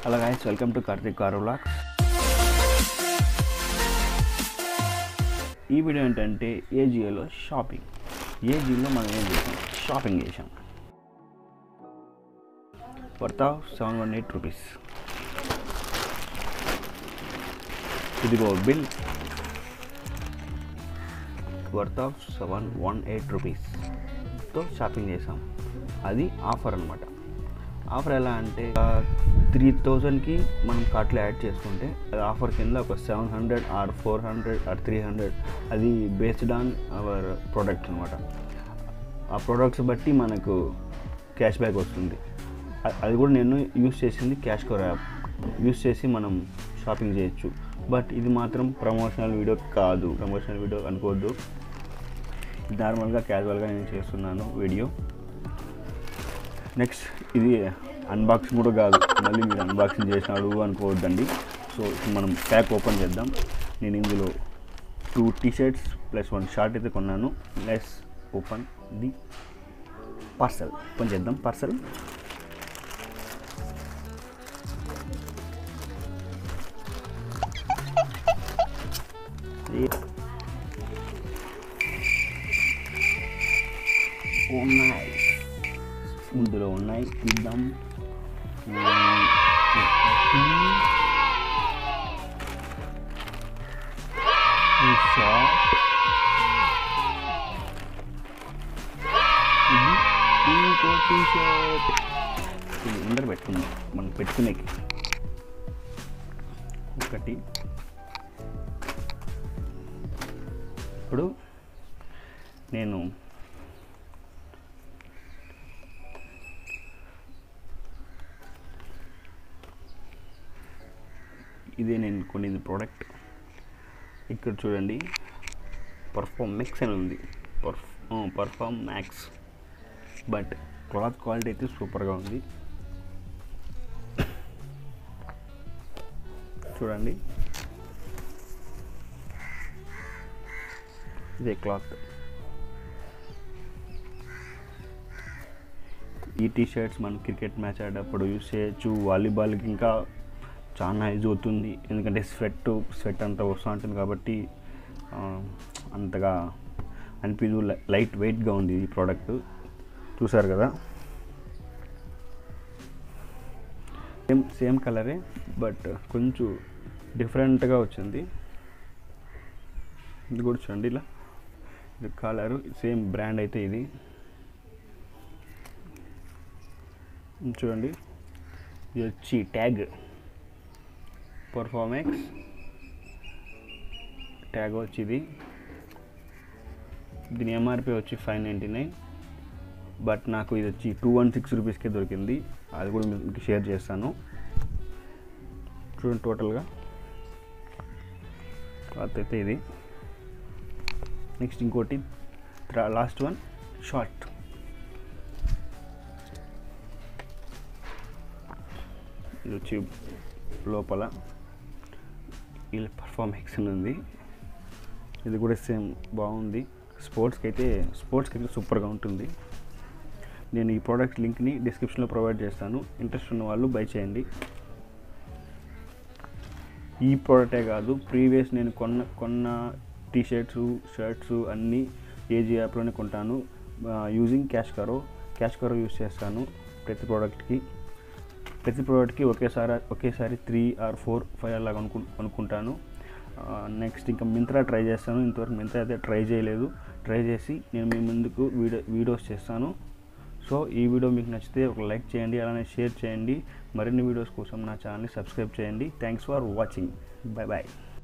hello guys welcome to Karthik car vlogs ఈ video ఏంటంటే ఏజియోలో షాపింగ్ ఏజియోలో మనం ఏం చేసాం షాపింగ్ చేసాం worth of seven one eight rupees ఇదిగో bill worth of seven one eight రూపీస్తో షాపింగ్ చేసాం అది ఆఫర్ అనమాట ఆఫర్ ఎలా అంటే త్రీ థౌజండ్కి మనం కార్ట్లో యాడ్ చేసుకుంటే అది ఆఫర్ కింద ఒక seven hundred or four hundred or three hundred అది బేస్డ్ ఆన్ అవర్ ప్రోడక్ట్ అనమాట ఆ ప్రోడక్ట్స్ బట్టి మనకు క్యాష్ బ్యాక్ వస్తుంది అ- అది కూడా నేను యూస్ చేసింది క్యాష్ కోర్ యాప్ యూస్ చేసి మనం షాపింగ్ చేయొచ్చు బట్ ఇది మాత్రం ప్రమోషనల్ వీడియో కాదు ప్రమోషనల్ వీడియో అనుకోవద్దు నార్మల్గా క్యాజువల్గా నేను చేస్తున్నాను వీడియో నెక్స్ట్ ఇది అన్బాక్సింగ్ కూడా కాదు మళ్ళీ మీరు అన్బాక్సింగ్ చేసినాడు అనుకోవద్దండి సో ఇప్పుడు మనం ప్యాక్ ఓపెన్ చేద్దాం నేను ఇందులో two T shirts plus one short అయితే కొన్నాను let's open the parcel open చేద్దాం పార్సల్ ఉన్నాయి ఇందులో ఉన్నాయి తీద్దాం ఈ షాప్ ఇది ఇంకో టీ షర్ట్ ఇది అందరు పెట్టుకుందాం మనం పెట్టుకునేకి ఒకటి ఇప్పుడు నేను ఇదే నేను కొనిది ప్రోడక్ట్ ఇక్కడ చూడండి పర్ఫామ్ మ్యాక్స్ అని ఉంది perf perform max but cloth quality అయితే సూపర్గా ఉంది చూడండి ఇదే క్లాత్ ఈ టీ షర్ట్స్ మనం క్రికెట్ మ్యాచ్ ఆడేటప్పుడు యూస్ చేయొచ్చు వాలీబాల్కి ఇంకా చాలా యూజ్ అవుతుంది ఎందుకంటే స్వెట్ స్వెట్ అంతా వస్తూ ఉంటుంది కాబట్టి ఆ, అంతగా అనిపించదు లైట్ వెయిట్గా ఉంది ఈ ప్రోడక్ట్ చూసారు కదా సేమ్ సేమ్ కలరే బట్ కొంచెం డిఫరెంట్గా వచ్చింది ఇది కూడా చూడండి ఇలా ఇది కలర్ సేమ్ బ్రాండ్ అయితే ఇది చూడండి ఇది వచ్చి ట్యాగ్ పర్ఫార్మెక్స్ ట్యాగ్ వచ్చి ఇది దీని ఎంఆర్పి వచ్చి ఫైవ్ నైంటీ నైన్ బట్ నాకు ఇది వచ్చి టూ వన్ సిక్స్ రూపీస్కే దొరికింది అది కూడా మీకు షేర్ చేస్తాను చూడండి టోటల్గా క్లాత్ అయితే ఇది నెక్స్ట్ ఇంకోటి లాస్ట్ వన్ షార్ట్ ఇది వచ్చి లోపల వీళ్ళ పర్ఫార్మెన్స్ ఉంది ఇది కూడా సేమ్ బాగుంది స్పోర్ట్స్కి అయితే స్పోర్ట్స్కి అయితే సూపర్గా ఉంటుంది నేను ఈ ప్రోడక్ట్ లింక్ని డిస్క్రిప్షన్లో ప్రొవైడ్ చేస్తాను ఇంట్రెస్ట్ ఉన్న వాళ్ళు బై చేయండి ఈ ప్రోడక్టే కాదు ప్రీవియస్ నేను కొన్న కొన్న టీ షర్ట్స్ షర్ట్స్ అన్నీ ఏజీ యాప్లోనే కొంటాను using Cash Karo Cash Karo use చేస్తాను ప్రతి ప్రోడక్ట్కి ప్రతి ప్రోడక్ట్కి ఒకేసారి ఒకేసారి త్రీ ఆర్ ఫోర్ ఫైవ్ అలాగ అనుకు అనుకుంటాను నెక్స్ట్ ఇంకా మింత్రా ట్రై చేస్తాను ఇంతవరకు మింత్రా అయితే ట్రై చేయలేదు ట్రై చేసి నేను మీ ముందుకు వీడియో వీడియోస్ చేస్తాను సో ఈ వీడియో మీకు నచ్చితే ఒక లైక్ చేయండి అలానే షేర్ చేయండి మరిన్ని వీడియోస్ కోసం నా ఛానల్ని సబ్స్క్రైబ్ చేయండి thanks for watching bye bye